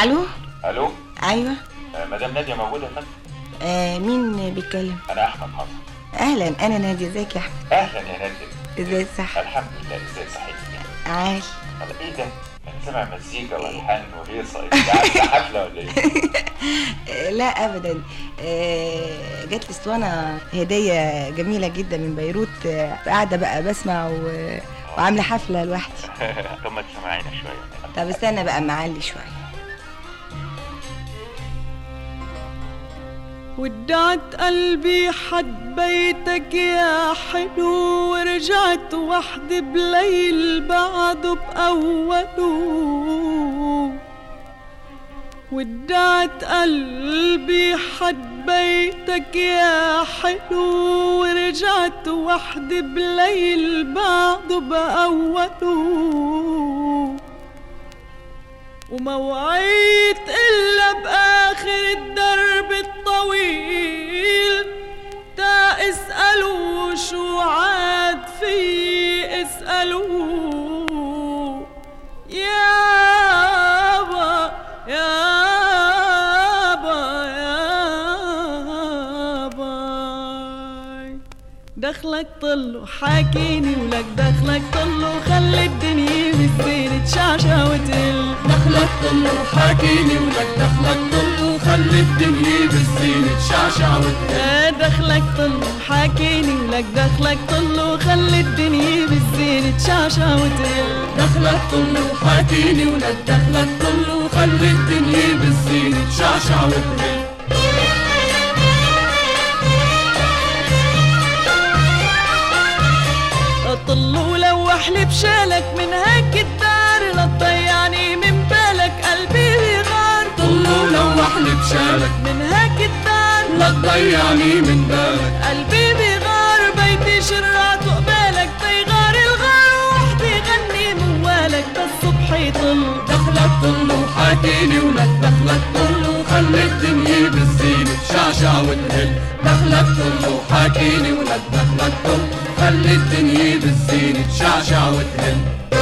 الو الو ايوه آه، مدام ناديه موجوده يا فندم آه مين بيتكلم انا احمد حافظ اهلا انا ناديه ازيك يا احمد اهلا يا ناديه ازاي الصحه الحمد لله ازاي صحتك عاش طب ايه ده انا سامع مزيكا والحان وهيصه انت عامله حفله ولا ايه آه لا ابدا آه جات لي اسطوانه هديه جميله جدا من بيروت آه قاعده بقى بسمع و... وعامله حفله لوحدي طب ما تسمعينا شويه طب استنى بقى معلي شويه ودعت قلبي حد بيتك يا حلو ورجعت وحدي بليل بعده بأوله ودعت قلبي حد بيتك يا حلو ورجعت وحدي بليل بعده بأوله وما وعيت إلا بآخر الدرب الطويل تا اسألوا شو عاد في اسألوا يابا يابا يابا دخلك طلو حاكيني ولك دخلك طلو خلي الدنيا بالزين تشعشع وتل دخلك طل وحاكيني ولك دخلك طل وخلي الدنيا بالزين تشعشع وتهل آه دخلك طلو حاكيني ولك دخلك طلو خلي الدنيا بالزين تشعشع وتل دخلك طل وحاكيني ولك دخلك طل وخلي الدنيا بالزين تشعشع وتهل طلو لوح لي بشالك من هيك الدار لا تضيعني من بالك قلبي بغار طل ولوح لي بشالك من هيك الدار لا تضيعني من بالك قلبي بغار بيتي شرعت قبالك بيغار الغار وحدي غني موالك بالصبح يطل دخلك طل وحاكيني ولك دخلك طل وخلي الدنيا بالزين تشعشع وتهل دخلك طل وحاكيني ولك دخلك طل خلي الدنيا بالزين تشعشع وتهل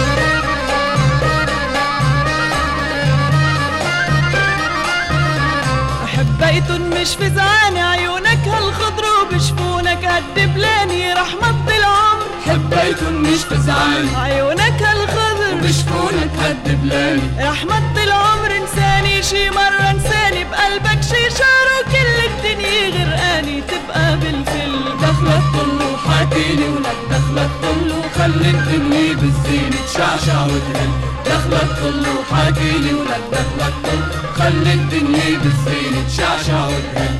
حبيت مش فزعانة عيونك هالخضر وبشفونك هالدبلاني رحمة العمر حبيت مش تزعل عيونك هالخضر بشفونك هالدبلاني رحمة العمر انساني شي مرة انساني بقلبك شي شعر وكل الدنيا غرقاني تبقى بالفل دخلك طل وحاكيني ولك دخلك طل وخلي الدنيا بالزين تشعشع وتهل دخلك طل وحاكيني ولك دخلك طل خلي الدنيا بالزين تشعشع وتهل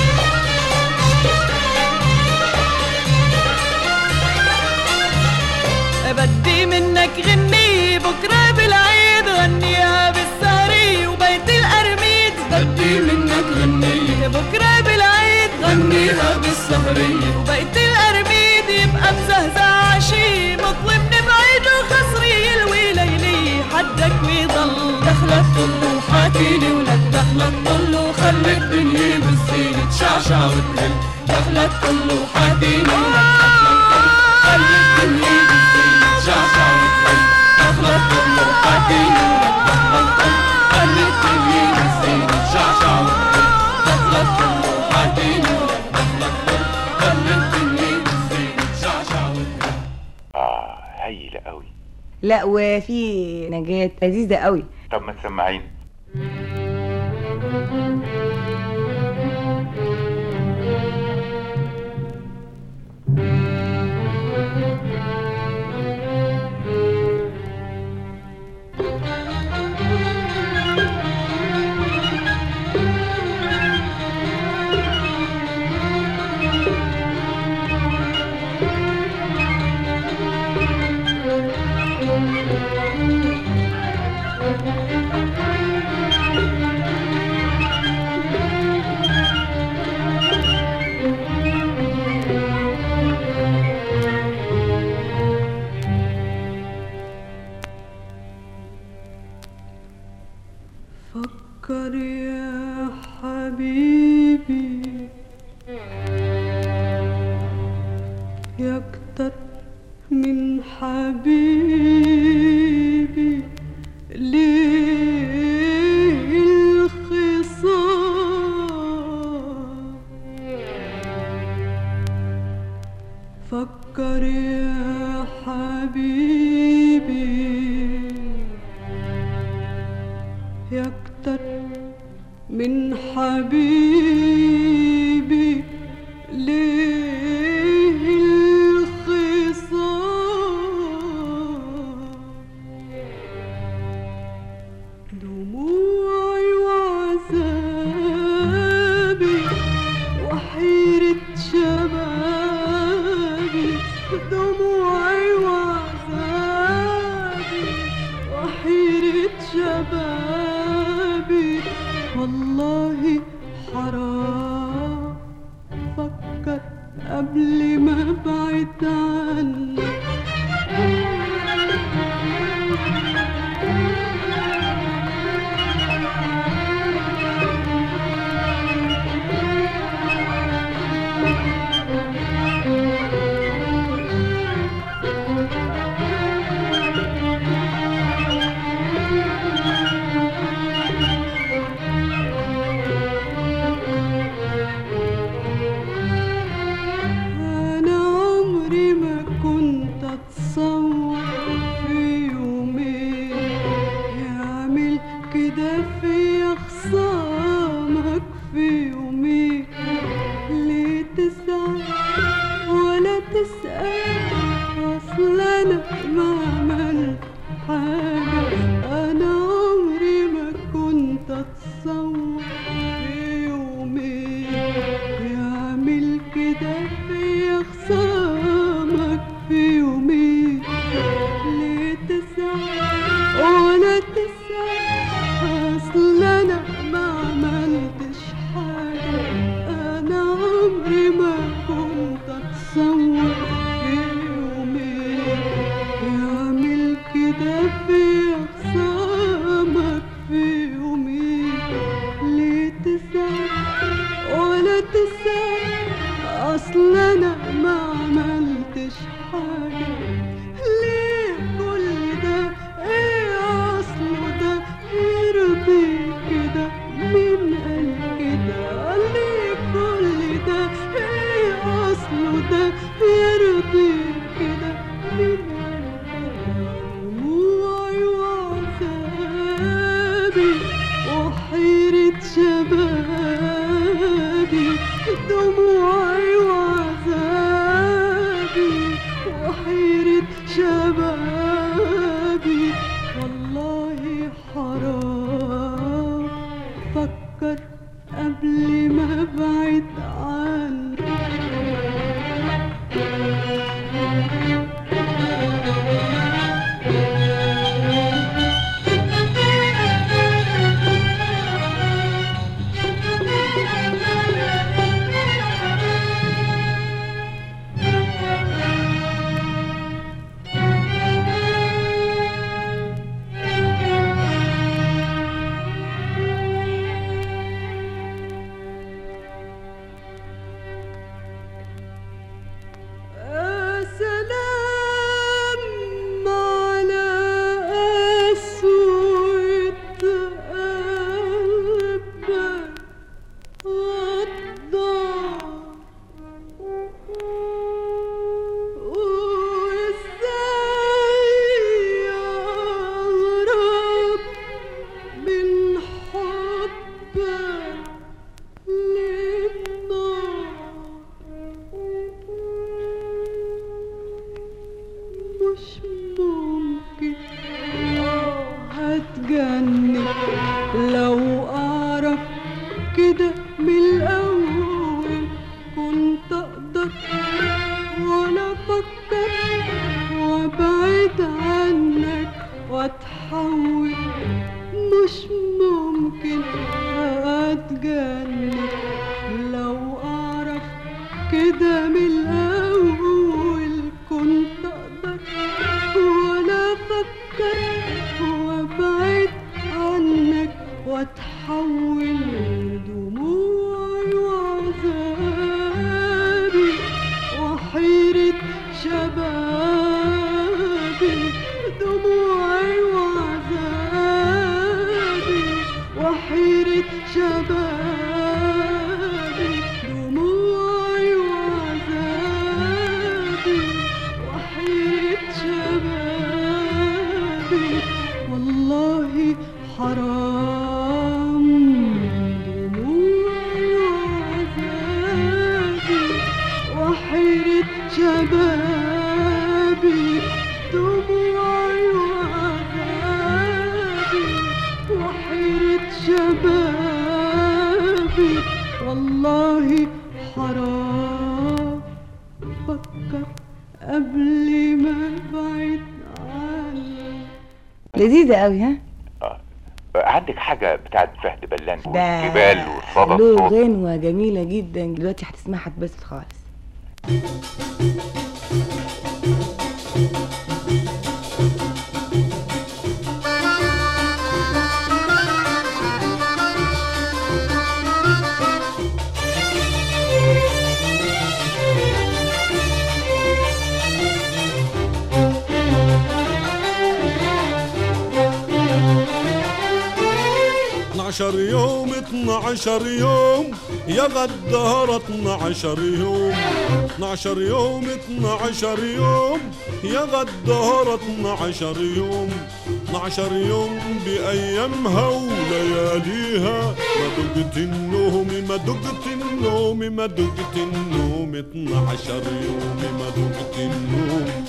بدي منك غنية بكرة بالعيد غنيها بالسهرية وبيت القرميد بدي منك غنية بكرة بالعيد غنيها بالسهرية وبيت القرميد يبقى مزهزع عشي مطلبني بعيد وخصري الويليلي حدك ويضل دخلك طل وحاكيني ولك دخلك طل وخلي الدنيا بالزين تشعشع وتهل دخلك طل وحاكيني ولك دخلك طل خلي الدنيا بالزين تشعشع وتهل دخلك طل وحاكيني ولك دخلك طل خلي الدنيا بالزين تشعشع وتهل دخلك طل وحاكيني ولك دخلك طل خلي الدنيا بالزين تشعشع وتهل اه هايله قوي لا وفي نجاة لذيذه قوي طب ما تسمعين فكر يا حبيبي يا أكتر من حبيبي ليه فكر يا حبيبي يكتر من حبيبي ليه الخصام دموعي وعذابي وحيرة شبابي دموعي وعذابي وحيرة شبابي والله حرام فكر قبل ما ابعد عنك أنا عمري ما كنت أتصور في يومين يعمل كده في خصامك في يومين ليه تسأل ولا تسأل أصل أنا ما عملت حاجة أنا عمري ما كنت أتصور في يومين يعمل كده في خصامك في يومين ليه تسأل ولا تسأل أصل أنا ما عملتش حاجة أنا عمري ما كنت أتصور في يومين يعمل كده في خصامك في يومين ليه تسأل ولا تسأل أصل أنا ما عملتش حاجة ليه كل ده إيه أصله ده يرضي كده مين قال كده ليه كل ده إيه أصله ده يرضي كده مين قال كده دموعي وعذابي وحيرة شبابي دموعي وعذابي وحيرة شبابي والله حرام فكر قبل ما ابعد عنك يا سلام على أسود قلبك غدار وإزاي أهرب من حبك مش ممكن اه هتجنن لو اعرف كده من الاول كنت اقدر وانا افكر وابعد عنك واتحول مش ممكن اتجنن لو اعرف كده من الاول كنت اقدر ما بعد عنك لذيذة قوي ها آه. عندك حاجة بتاعت فهد بلان ده والجبال وصدى له الصوت غنوة جميلة جدا دلوقتي هتسمعها تبسط خالص اتنعشر يوم اتنعشر يوم يا غدار اتنعشر يوم اتنعشر يوم اتنعشر يوم يا غدار اتنعشر يوم اتنعشر يوم بأيامها ولياليها ما دقت النوم ما دقت النوم ما دقت النوم اتنعشر يوم ما دقت النوم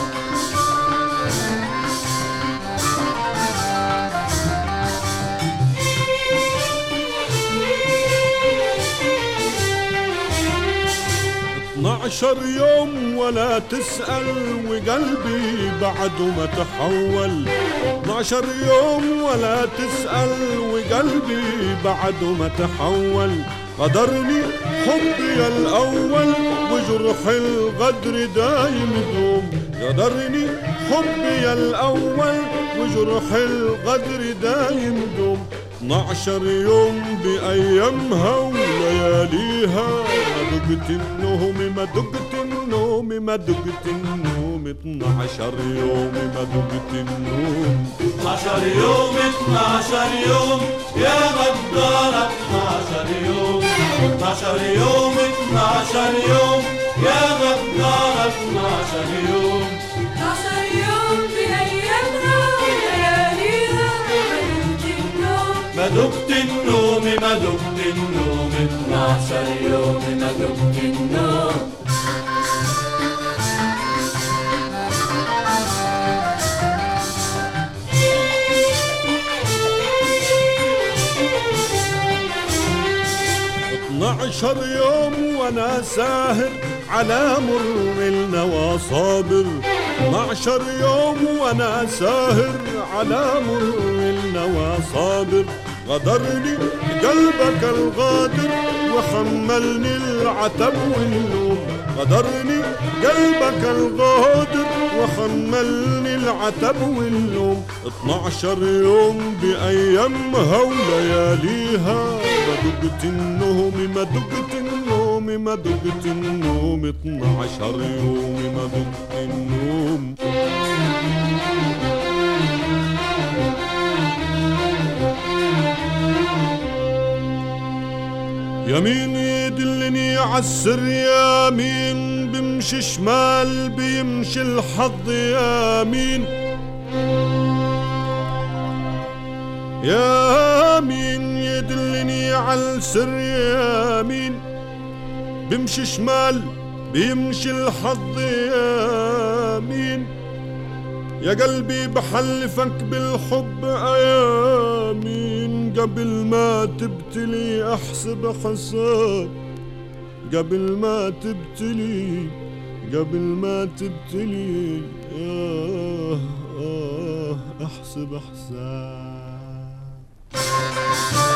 اتنعشر يوم ولا تسأل وقلبي بعد ما تحول اتنعشر يوم ولا تسأل وقلبي بعد ما تحول غدرني حبي الأول وجرح الغدر دايم دوم غدرني حبي الأول وجرح الغدر دايم دوم 12 يوم بأيامها ولياليها ما دقت النوم ما دقت النوم ما دقت النوم 12 يوم ما دقت النوم 12 يوم 12 يوم يا غدارة 12 يوم 12 يوم 12 يوم يا غدارة 12 يوم 12 يوم بأيامها ولياليها ما ما دمت النوم دقت النوم ما دقت النوم 12 يوم ما دقت النوم اتنعشر يوم وانا ساهر على مر النوى صابر اتنعشر يوم وانا ساهر على مر النوى صابر غدرني قلبك الغادر وحملني العتب واللوم غدرني قلبك الغادر وحملني العتب واللوم 12 يوم بأيامها ولياليها ما دقت النوم ما دقت النوم ما دقت النوم 12 يوم ما دقت النوم يمين يدلني عالسر يمين بمشي شمال بيمشي الحظ يمين يمين يدلني عالسر يمين بمشي شمال بيمشي الحظ يمين يا قلبي بحلفك بالحب ايامين قبل ما تبتلي احسب حساب قبل ما تبتلي قبل ما تبتلي آه آه احسب حساب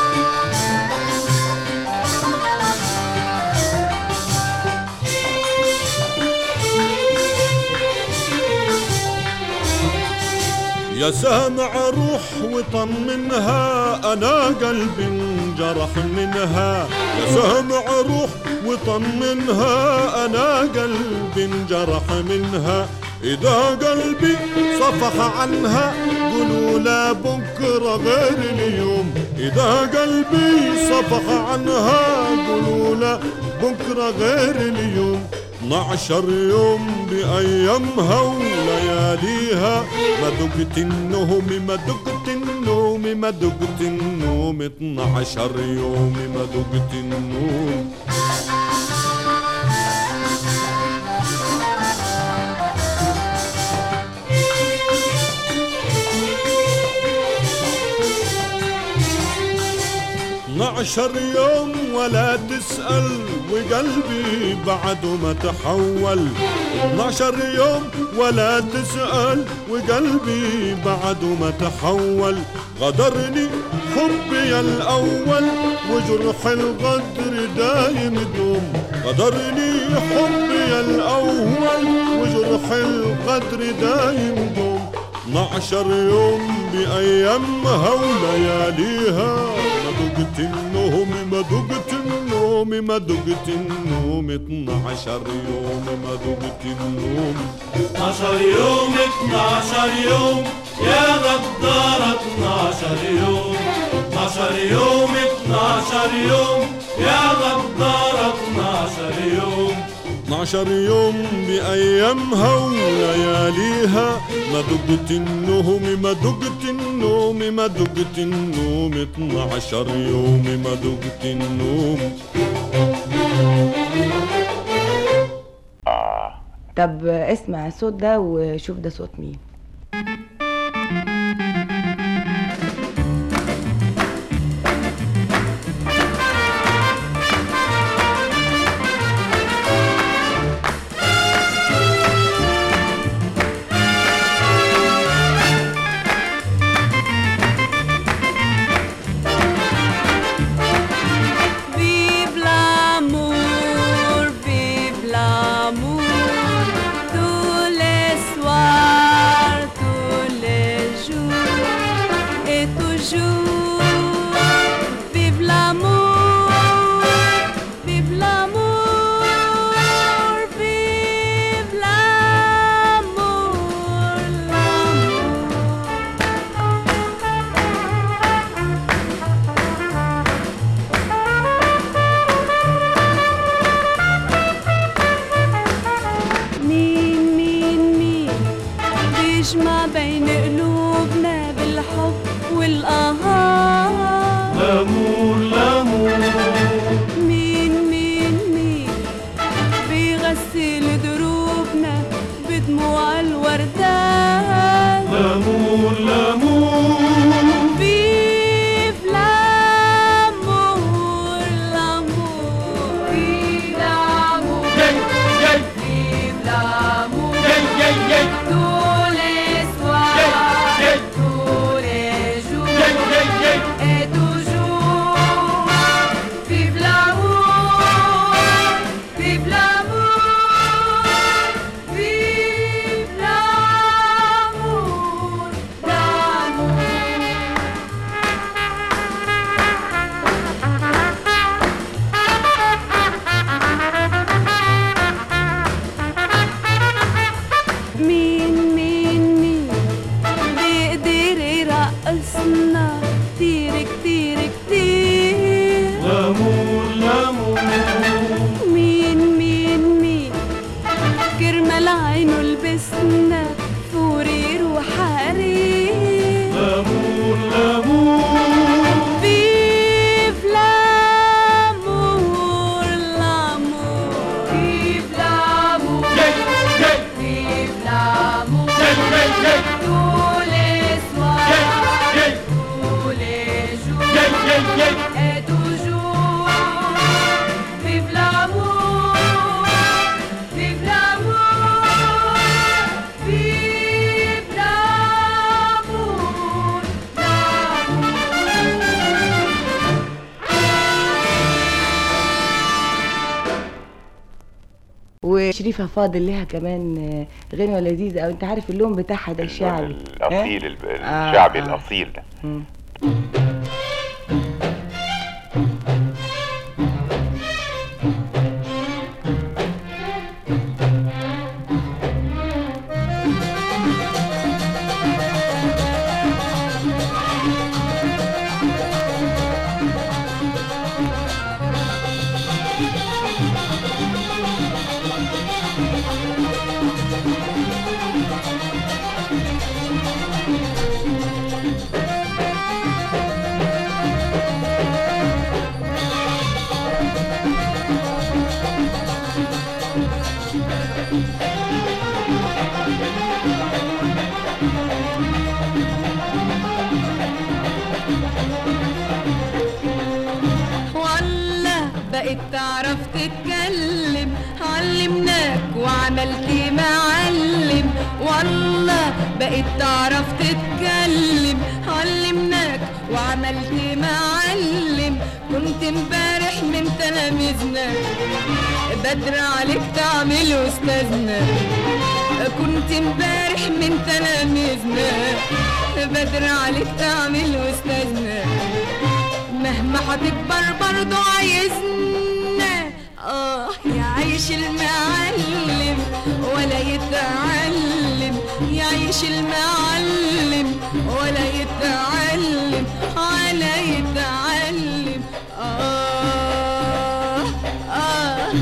يا سامع روح وطمنها انا قلبي انجرح منها يا سامع روح وطمنها انا قلبي انجرح منها اذا قلبي صفح عنها قولوا لا بكره غير اليوم اذا قلبي صفح عنها قولوا لا بكره غير اليوم 12 يوم بأيامها ولياليها ما دقت النوم ما دقت النوم ما دقت النوم 12 يوم ما دقت النوم 12 يوم ولا تسأل وقلبي بعده ما تحول 12 يوم ولا تسأل وقلبي بعده ما تحول غدرني حبي الأول وجرح الغدر دايم دوم غدرني حبي الأول وجرح الغدر دايم دوم 12 يوم بأيامها ولياليها ما دقت النوم ما دقت النوم ما دقت النوم 12 يوم ما دقت النوم 12 يوم 12 يوم يا غدارة 12 يوم 12 يوم 12 يوم يا غدارة 12 يوم 12 يوم بأيامها ولياليها ما دقت النوم ما دقت النوم ما دقت النوم 12 يوم ما دقت النوم طب اسمع الصوت ده وشوف ده صوت مين Vive l'amour, vive l'amour, tous les soirs, tous les jours et toujours. Vive l'amour, vive l'amour, vive l'amour, مين مين مين بيجمع بين قلوبنا بالحب والقهار لامور لامور مين مين مين بيغسل دروبنا بدموع الوردات لامور لامور Vive l'amour, l'amour, vive l'amour, Yay, yay, vive l'amour, yay, yay, yay, tous les soirs, yay, tous les jours yay, yay, yay. et toujours. Vive l'amour, vive l'amour, vive l'amour, l'amour. مين مين مين بيقدر يرقصنا كتير كتير كتير لامور لامور مين مين مين كرمال عينه لبسنا فورير وحرير لامور لامور Vive l'amour, l'amour, vive l'amour, Yay, yay, vive l'amour, yay, yay, yay, tous les soirs, yay, tous les jours yay, yay, yay. et toujours. Vive l'amour, vive l'amour, vive l'amour, l'amour. وشريفة فاضل لها كمان آه، غنوة لذيذة أو أنت عارف اللون بتاعها ده شعبي الاصيل الب- آه، الشعبي آه. الاصيل ده مم. تعرف تتكلم علمناك وعملت معلم والله بقيت تعرف تتكلم علمناك وعملت معلم كنت امبارح من تلاميذنا بدر عليك تعمل استاذنا كنت امبارح من تلاميذنا بدر عليك تعمل استاذنا مهما هتكبر برضو عايزنا اه يعيش المعلم ولا يتعلم يعيش المعلم ولا يتعلم ولا يتعلم اه اه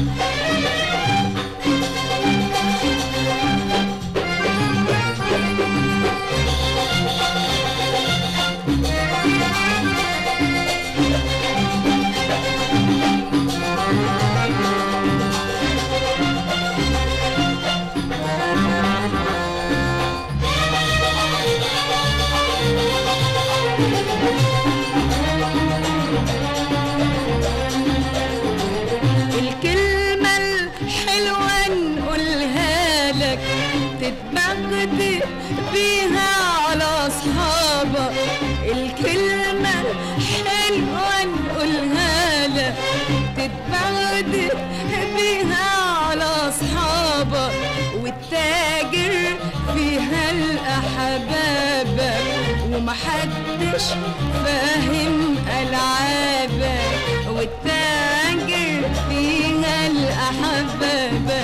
الكلمة الحلوة نقولها لك تتبغدد بيها على أصحابك الكلمة الحلوة نقولها لك تتبغدد بيها على أصحابك والتاجر فيها الأحبابك ومحدش فاهم ألعابك والتاجر فيها الأحبابك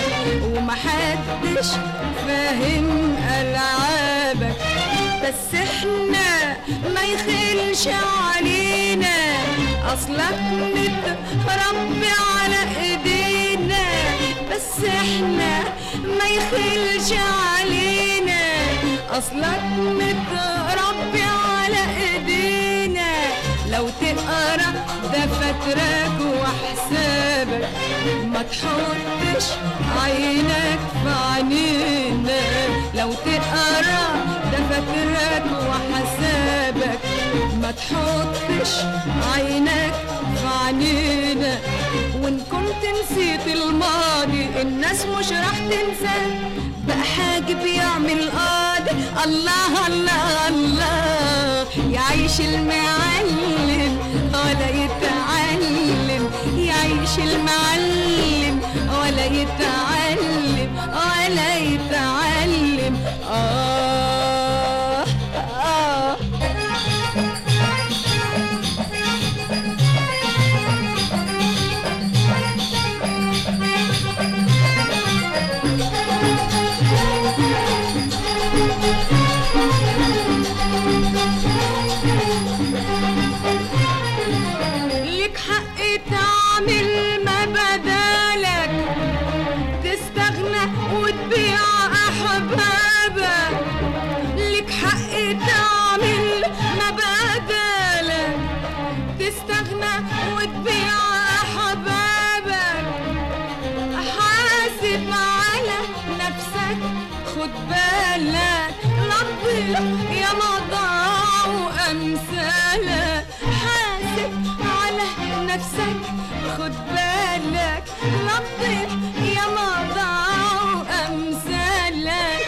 ومحدش فاهم ألعابك بس احنا ما يخلش علينا اصلك متربي على ايدينا بس احنا ما يخلش علينا اصلك متربي على ايدينا لو تقرا دفاترك وحسابك ما تحطش عينك في عينينا لو تقرا دفاترك وحسابك ما تحطش عينك في عينينا وان كنت نسيت الماضي الناس مش راح تنسى بقى حاجب يعمل قاضي الله الله الله يعيش المعلم ولا يتعلم يعيش المعلم ولا يتعلم ولا يتعلم آه آه لك حق تعمل ما بدالك تستغنى وتبيع احبابك لك حق تعمل ما بدالك تستغنى وتبيع احبابك حاسب على نفسك خد بالك ربنا يا مضاع امثالك حاسب على نفسك خد بالك ربنا يا مضاع امثالك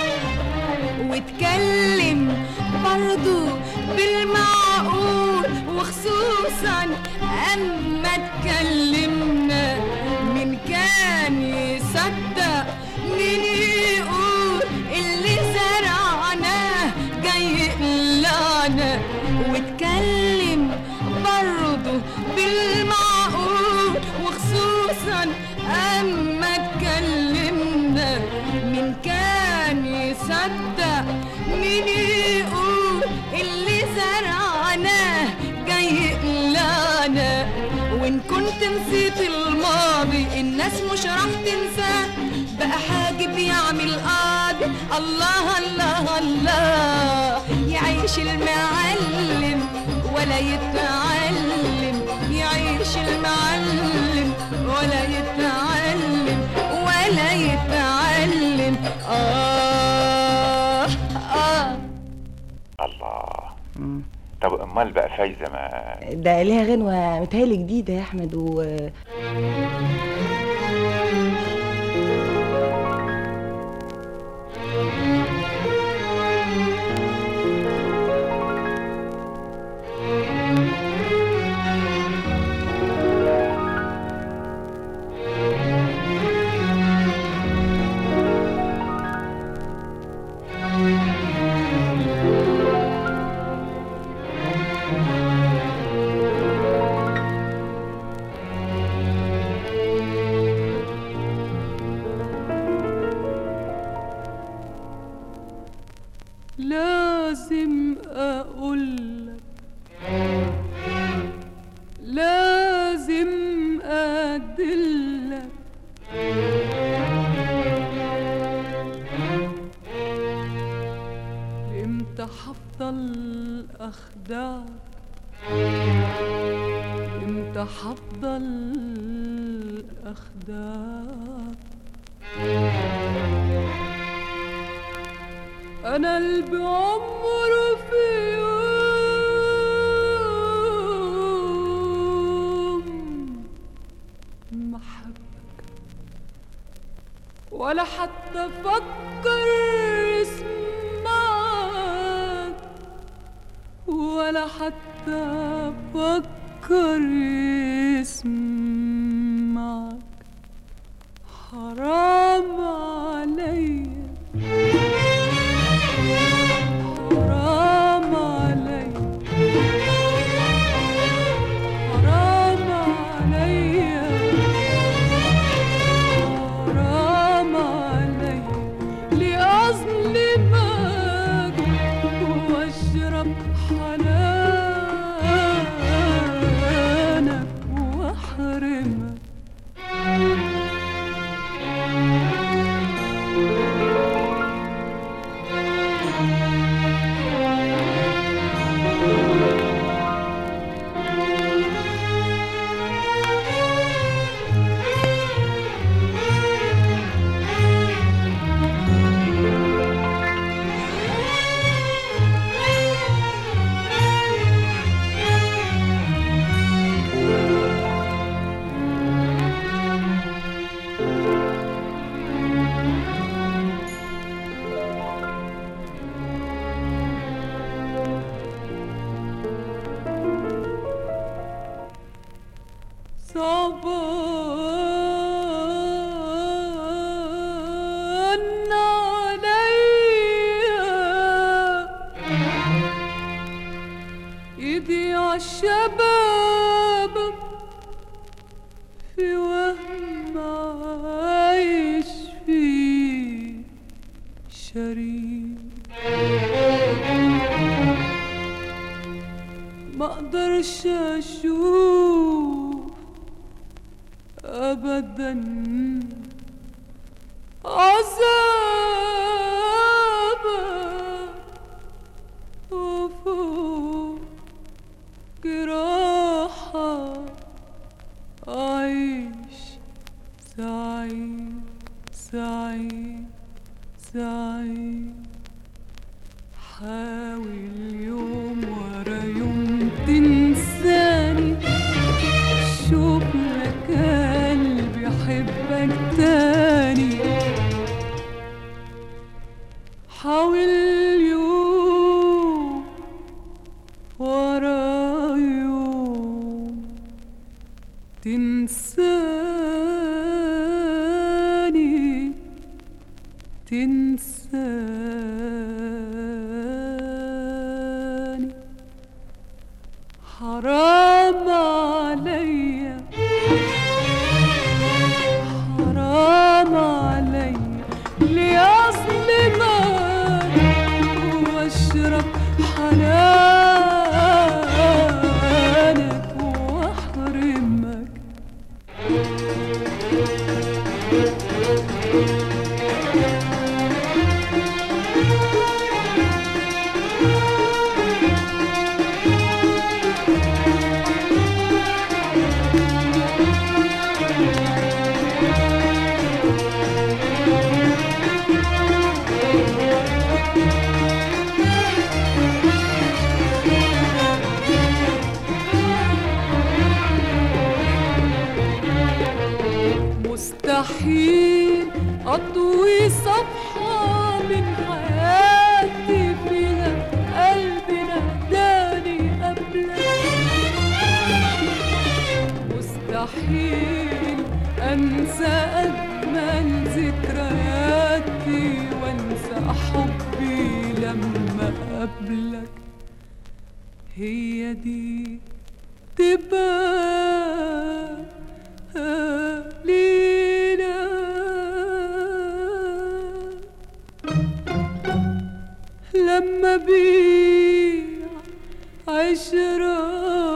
واتكلم برضو بالمعقول وخصوصا اما اتكلمنا من كان يصدق مين يقول اللي زرعناه جاي لنا واتكلم برضو بالمعقول وخصوصا اما اتكلمنا من كان يصدق مين يقول اللي زرعناه جاي لنا وان كنت نسيت الماضي الناس مش راح تنساه بقى حاجب يعمل قاضي الله الله الله يعيش المعلم ولا يتعلم يعيش المعلم ولا يتعلم ولا يتعلم آه آه الله طب امال بقى فايزه ما ده ليها غنوة متهيألي جديدة يا أحمد و لازم أقولك لازم أدلك امتى حفضل أخدعك امتى حفضل أخدعك أنا اللي بعمره في يوم ما حبك ولا حتى فكر يسمعك ولا حتى فكر يسمعك حرام عليا حرام علي حرام علي حرام علي لأظلمك وأشرب حنانك وأحرمك صبان عليا ايدي عالشباب في وهم عايش فيه شريك ما اقدرش اشوف ابدا عذابك وفوق جراحة أعيش سعيد سعيد سعيد حاول يوم ورا يوم تنساني شوف لك قلبي يحبك تاني حاول يوم ورا يوم تنساني تنساني حرام عليا حرام عليا لأظلمك واشرب حنانك واحرمك مستحيل أطوي صفحة من حياتي فيها قلبي ناداني قبلك مستحيل أنسى أجمل ذكرياتي وأنسى حبي لما قبلك هي دي تبقى لينا لما بيع عشرة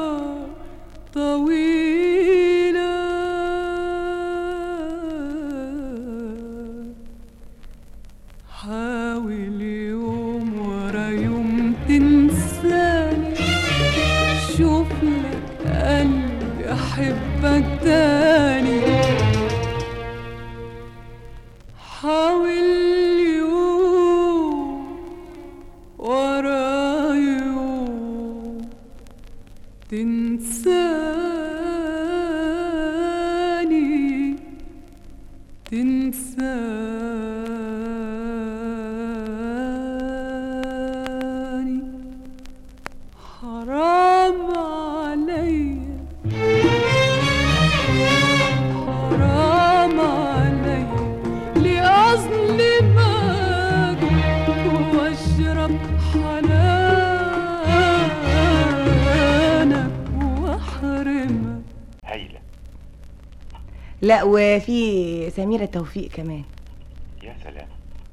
طويلة حاول يوم ورا يوم تنساني شوف لك قلبي احبك تاني حاول يوم ورا يوم تنساني تنساني حرام عليا حرام عليا لأظلمك وأشرب حنانك وأحرمك هايلة لا وفي سميرة توفيق كمان يا سلام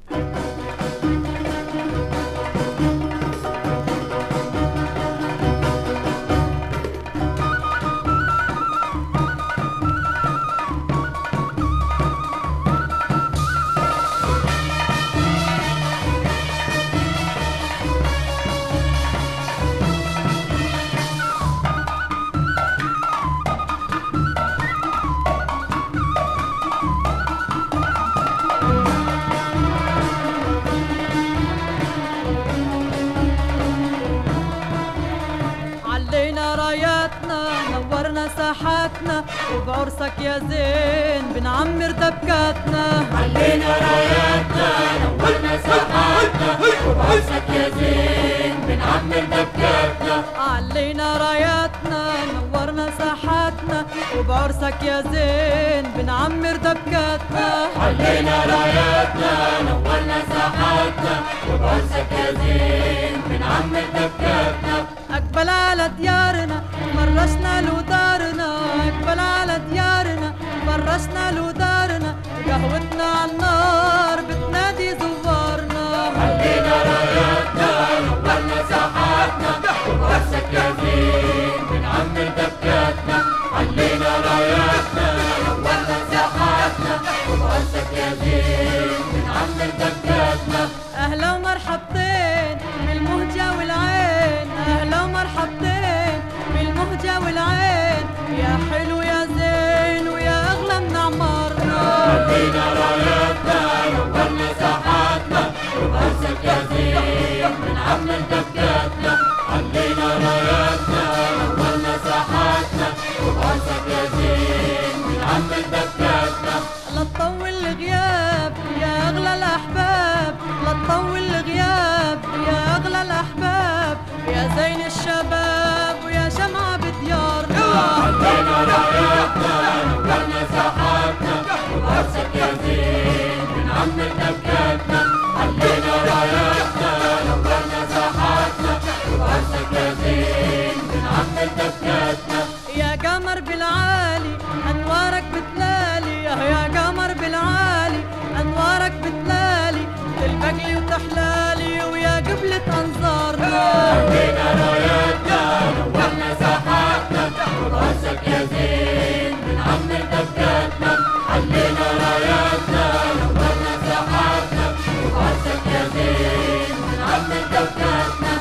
علينا راياتنا نورنا ساحاتنا وبعرسك يا زين بنعمر دبكاتنا علينا راياتنا نورنا ساحاتنا وبعرسك يا زين بنعمر دبكاتنا علينا راياتنا نورنا ساحاتنا وبعرسك يا زين بنعمر دبكاتنا علينا راياتنا نورنا ساحاتنا وبعرسك يا زين بنعمر دبكاتنا أقبل على ديارنا فرشنا له دارنا أقبل على ديارنا فرشنا له دارنا قهوتنا على النار بتنادي زوارنا علينا راياتنا نورنا ساحاتنا وبعرسك يا زين بنعمر دبكاتنا علينا راياتنا نورنا ساحاتنا وبعرسك يا زين بنعمر دبكاتنا أهلا ومرحبتين بالمهجة والعين أهلا ومرحبتين بالمهجة والعين يا حلو يا زين ويا أغلى من عمارنا علينا راياتنا نورنا ساحاتنا وبعرسك يا زين بنعمر دبكاتنا علينا راياتنا نورنا ساحاتنا وبعرسك يا زين بنعمر دبكاتنا لا تطول الغياب يا أغلى الأحباب لا تطول الغياب يا أغلى الأحباب يا زين الشباب ويا شمعة بديارنا علينا راياتنا نورنا ساحاتنا وبعرسك يا زين بنعمر دبكاتنا علينا راياتنا نورنا ساحاتنا وبعرسك يا زين بنعمر دبكاتنا يا قمر بالعالي أنوارك بتلالي يا قمر بالعالي أنوارك بتلالي تلبقلي وتحلالي ويا قبلة أنظارنا علينا راياتنا نورنا ساحاتنا وبعرسك يا زين بنعمر دبكاتنا علينا راياتنا نورنا ساحاتنا وبعرسك يا زين بنعمر دبكاتنا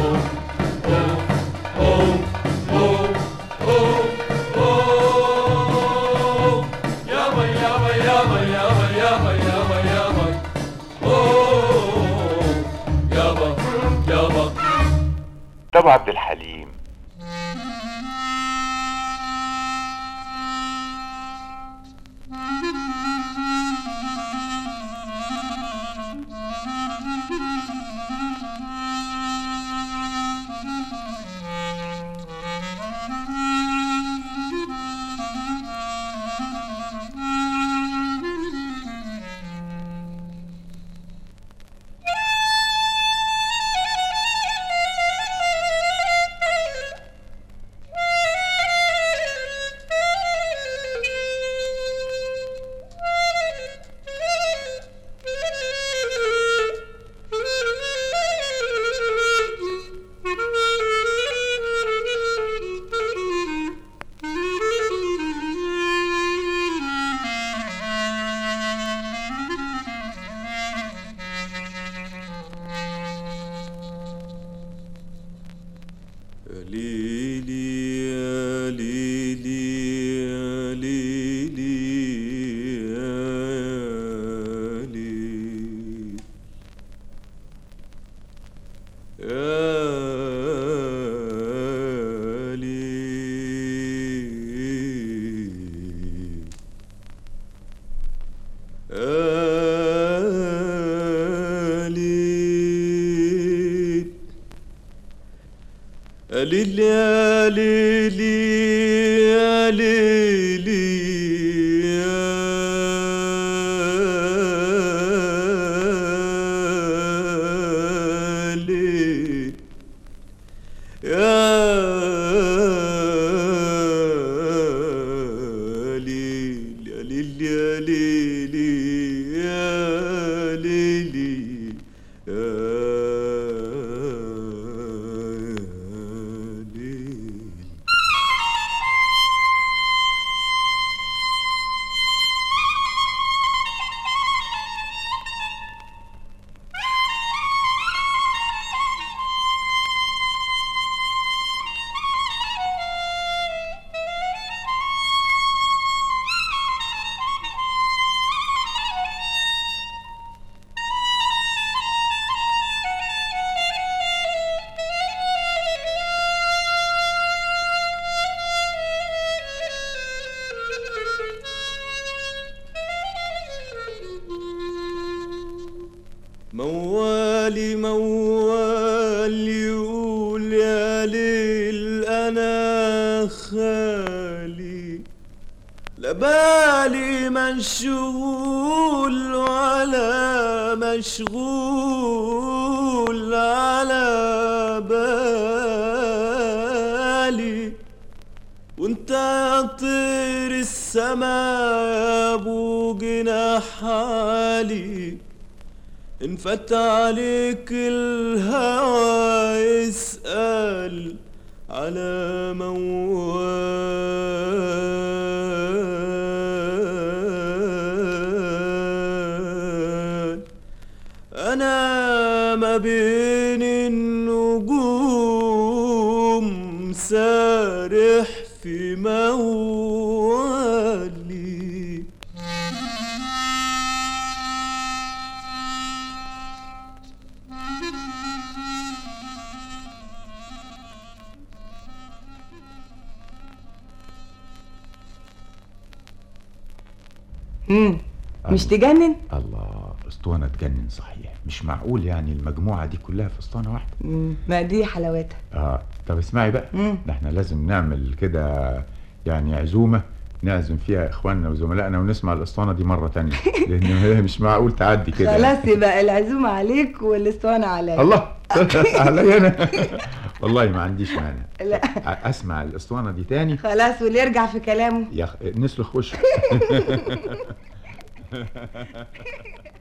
يابا يابا يابا يابا يابا يابا يابا أوه يابا يابا طب عبد الحليم يا ليل يا ليل يا ليل يا ليل يا ليل يا ليل يا ليل يا ليل يا ليل يا ليل يا ليل موالي موال يقول يا ليل انا خالي لا بالي مشغول ولا مشغول على بالي وانت يا طير السما يا ابو جناح عالي انفت عليك الهوى يسأل على موال أنا ما بين النجوم سارح في موالي مم. مش تجنن الله اسطوانة تجنن صحيح مش معقول يعني المجموعة دي كلها في اسطوانة واحدة مم. ما دي حلاوتها اه طب اسمعي بقى مم. ده احنا لازم نعمل كده يعني عزومة نعزم فيها اخواننا وزملائنا ونسمع الاسطوانة دي مرة تانية لان هي مش معقول تعدي كده خلاص يبقى العزومة عليك والاسطوانة عليا الله عليا انا والله ما عنديش مانع لا اسمع الاسطوانة دي تاني خلاص واللي يرجع في كلامه يا أخ... نسلخ وشه